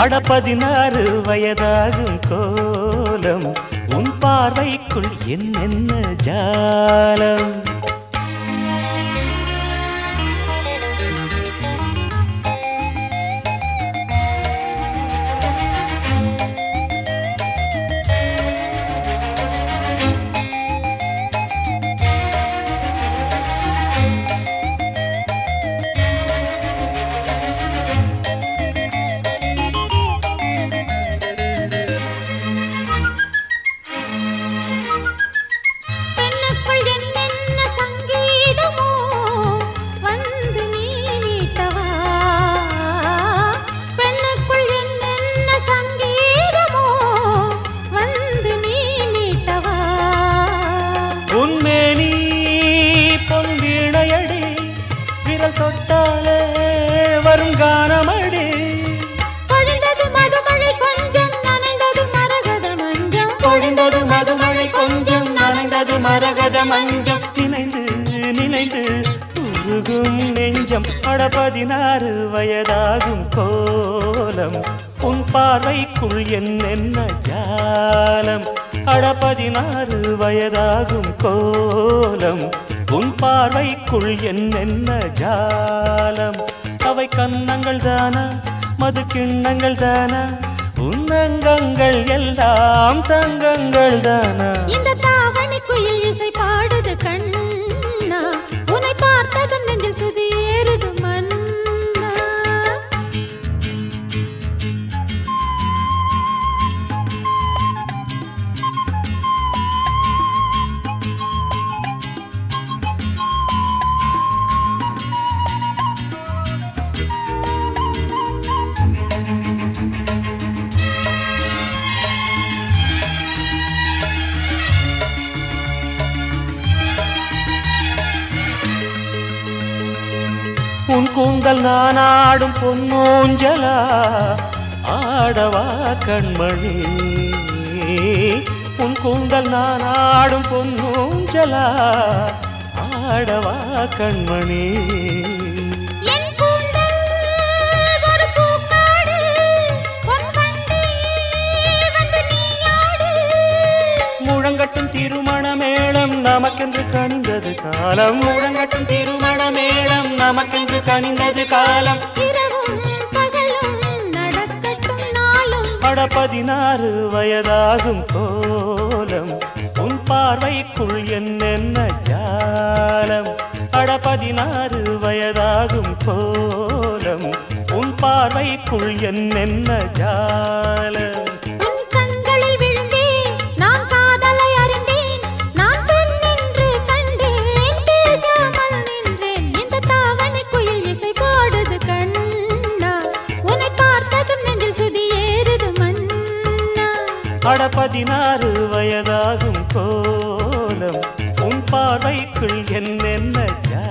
அட பதினாறு வயதாகும் கோலம் உன் பார்வைக்குள் என்னென்ன ஜாலம் பெண்ணுக்குள் என்னென்ன சங்கீதமோ வந்து நீ மீட்டவா பெண்ணுக்குள் என்னென்ன சங்கீதமோ வந்து நீ மீட்டவா உன்மேனி பொன் வீணையடி விரல் தொட்டாலே வரும் கானமடி பொழிந்தது மதுமழை கொஞ்சம் நனைந்தது மரகத மஞ்சம் பொழிந்தது மதுமழை கொஞ்சம் நனைந்தது மரகத மஞ்சம் நினைந்து நினைந்து உருகும் நெஞ்சம் அட பதினாறு வயதாகும் கோலம் உன் பார்வைக்குள் என்னென்ன ஜாலம் அட பதினாறு வயதாகும் கோலம் உன் பார்வைக்குள் என்னென்ன ஜாலம் அவை கன்னங்கள் தானா மது கிண்ணங்கள் தானா உன்னங்கங்கள் எல்லாம் தங்கங்கள் தானா இந்த தாவணி குயில் இசை பாடுது கண்ணா உன்னை பார்த்ததும் நெஞ்சில் சுதி ஏறுது மன்னா உன் கூந்தல் நான் ஆடும் பொன்னூஞ்சலா ஆடவா கண்மணி உன் கூந்தல் நான் ஆடும் பொன்னூஞ்சலா ஆடவா கண்மணி என் கூந்தல் ஒரு பூக்காடு பொன் வண்டி வந்து நீயாடு முழங்கட்டும் திருமண மேளம் நமக்கென்று கனிந்தது காலம் முழங்கட்டும் திருமண மேளம் நமக்கென்று கனிந்தது காலம் இரவும் பகலும் நடக்கட்டும் நாளும் அட பதினாறு வயதாகும் கோலம் உன் பார்வைக்குள் என்னென்ன ஜாலம் அட பதினாறு வயதாகும் கோலம் உன் பார்வைக்குள் என்னென்ன ஜாலம் உன் கண்களில் விழுந்தேன் நான் காதலை அறிந்தேன் நான் பெண் என்று கண்டேன் பேசாமல் நின்றேன் இந்த தாவணி குயில் இசை பாடுது கண்ணா உன்னை பார்த்ததும் நெஞ்சில் சுதி ஏறுது மன்னா அட பதினாறு வயதாகும் கோலம் உன் பார்வைக்குள் என்னென்ன ஜாலம்